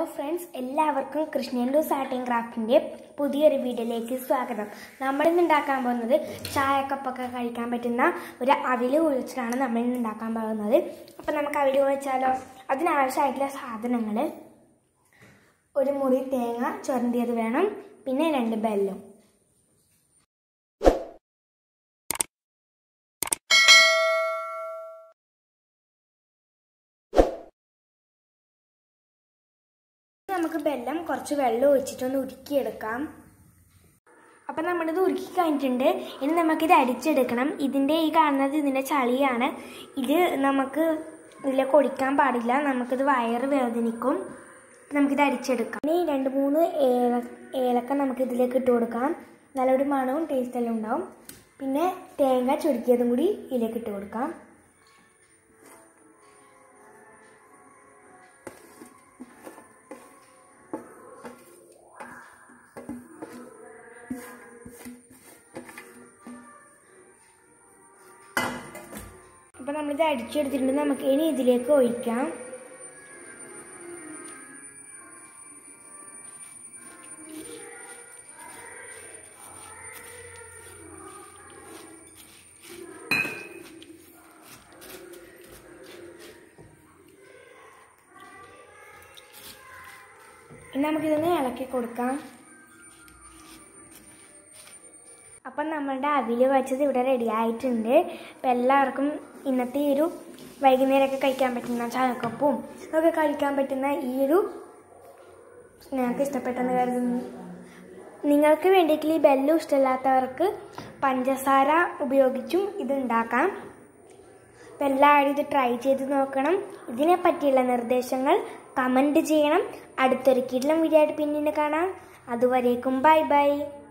friends എല്ലാവർക്കും കൃഷ്ണേന്ദു സാർട്ടിങ് ക്രാഫ്റ്റിൻ്റെ പുതിയൊരു വീഡിയോയിലേക്ക് സ്വാഗതം നമ്മളിന്ന് ഉണ്ടാക്കാൻ പോകുന്നത് ചായക്കപ്പൊക്കെ കഴിക്കാൻ പറ്റുന്ന ഒരു അവില് കുഴിച്ചിട്ടാണ് നമ്മൾ ഇന്ന് ഉണ്ടാക്കാൻ പോകുന്നത് അപ്പം നമുക്ക് അവില് കുഴിച്ചാലോ അതിനാവശ്യമായിട്ടുള്ള സാധനങ്ങൾ ഒരു മുറി തേങ്ങ ചുരണ്ടിയത് വേണം പിന്നെ രണ്ട് ബെല്ലും നമുക്ക് ബെല്ലം കുറച്ച് വെള്ളം ഒഴിച്ചിട്ടൊന്ന് ഉരുക്കിയെടുക്കാം അപ്പം നമ്മളിത് ഉരുക്കി കഴിഞ്ഞിട്ടുണ്ട് ഇനി നമുക്കിത് അരിച്ചെടുക്കണം ഇതിൻ്റെ ഈ കാണുന്നത് ഇതിൻ്റെ ചളിയാണ് ഇത് നമുക്ക് ഇതിലേക്ക് ഒടിക്കാൻ പാടില്ല നമുക്കിത് വയറ് വേദനിക്കും നമുക്കിത് അരിച്ചെടുക്കാം ഇനി രണ്ട് മൂന്ന് ഏല ഏലക്ക നമുക്ക് ഇതിലേക്ക് ഇട്ട് കൊടുക്കാം നല്ലൊരു മണവും ടേസ്റ്റ് എല്ലാം ഉണ്ടാവും പിന്നെ തേങ്ങ ചുരുക്കിയതും കൂടി ഇതിലേക്ക് ഇട്ട് കൊടുക്കാം അപ്പം നമ്മളിത് അടിച്ചെടുത്തിട്ടുണ്ട് നമുക്ക് ഇനി ഇതിലേക്ക് ഒഴിക്കാം ഇനി നമുക്കിതൊന്ന് ഇളക്കി കൊടുക്കാം അപ്പം നമ്മളുടെ അവില് വെച്ചത് ഇവിടെ റെഡി ആയിട്ടുണ്ട് അപ്പം എല്ലാവർക്കും ഇന്നത്തെ ഈ ഒരു വൈകുന്നേരമൊക്കെ കഴിക്കാൻ പറ്റുന്ന ചായക്കപ്പവും ഒക്കെ കഴിക്കാൻ പറ്റുന്ന ഈ ഒരു ഞങ്ങൾക്ക് ഇഷ്ടപ്പെട്ടെന്ന് കരുതുന്നു നിങ്ങൾക്ക് വേണ്ടിയിട്ട് ഈ ബെല്ലും ഇഷ്ടമില്ലാത്തവർക്ക് പഞ്ചസാര ഉപയോഗിച്ചും ഇത് ഉണ്ടാക്കാം അപ്പം എല്ലാവരും ഇത് ട്രൈ ചെയ്ത് നോക്കണം ഇതിനെ പറ്റിയുള്ള നിർദ്ദേശങ്ങൾ കമൻറ്റ് ചെയ്യണം അടുത്തൊരു കിടലം വീഡിയോ ആയിട്ട് പിന്നീട് കാണാം അതുവരേക്കും ബൈ ബൈ